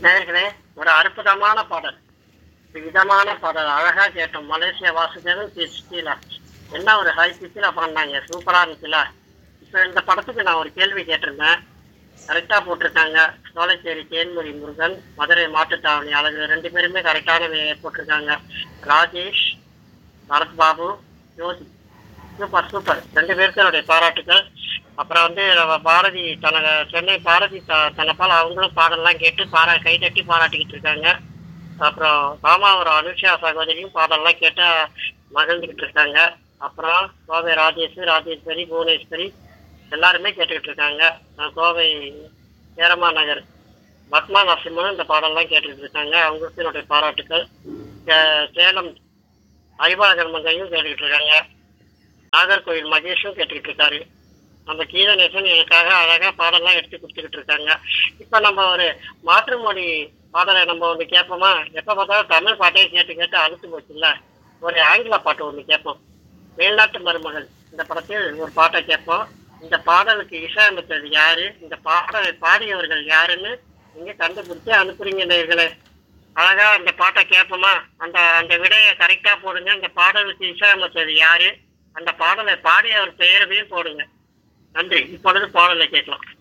நேயர்களே ஒரு அற்புதமான பாடல் விதமான பாடல் அழகா கேட்டோம் மலேசியா வாசுதேவன் பி ஸ்டீலா என்ன ஒரு ஹை பிச்சில் பண்ணாங்க சூப்பரா இருந்துச்சுல இப்போ இந்த படத்துக்கு நான் ஒரு கேள்வி கேட்டிருந்தேன் கரெக்டாக போட்டிருக்காங்க சோலைச்சேரி தேன்மொழி முருகன் மதுரை மாட்டுத்தாவணி அழகு ரெண்டு பேருமே கரெக்டான போட்டிருக்காங்க ராஜேஷ் பரத் பாபு யோசி சூப்பர் சூப்பர் ரெண்டு பேருக்கும் என்னுடைய பாராட்டுக்கள் அப்புறம் வந்து நம்ம பாரதி தன சென்னை பாரதி த தனப்பால் அவங்களும் பாடல்லாம் கேட்டு பாரா கை தட்டி பாராட்டிக்கிட்டு இருக்காங்க அப்புறம் ராமாவரம் அனுஷா சகோதரியும் பாடல்லாம் கேட்டு மகிழ்ந்துக்கிட்டு இருக்காங்க அப்புறம் கோவை ராஜேஷ் ராஜேஸ்வரி புவனேஸ்வரி எல்லாருமே கேட்டுக்கிட்டு இருக்காங்க நான் கோவை சேரமா நகர் பத்மா நரசிம்மனும் இந்த பாடல்லாம் கேட்டுக்கிட்டு இருக்காங்க அவங்களுக்கு என்னுடைய பாராட்டுக்கள் சே- சேலம் அறிவாளகர் மங்கையும் கேட்டுக்கிட்டு இருக்காங்க நாகர்கோவில் மகேஷும் கேட்டுக்கிட்டு இருக்காரு நம்ம கீதநேசன் எனக்காக அழகா பாடலாம் எடுத்து கொடுத்துக்கிட்டு இருக்காங்க இப்ப நம்ம ஒரு மாற்று மொழி பாடலை நம்ம ஒன்று கேட்போமா எப்ப பார்த்தாலும் தமிழ் பாட்டையே கேட்டு கேட்டு அழுத்து போச்சுல்ல ஒரு ஆங்கில பாட்டு ஒன்று கேட்போம் மேல்நாட்டு மருமகள் இந்த படத்தில் ஒரு பாட்டை கேட்போம் இந்த பாடலுக்கு இசையமைத்தது யாரு இந்த பாடலை பாடியவர்கள் யாருன்னு நீங்க கண்டுபிடிச்சு அனுப்புறீங்க நேயர்களே அழகா அந்த பாட்டை கேட்போமா அந்த அந்த விடையை கரெக்டா போடுங்க அந்த பாடலுக்கு இசையமைச்சது யாரு அந்த பாடலை பாடியவர் பெயரையும் போடுங்க நன்றி இப்பொழுது பாடலை கேட்கலாம்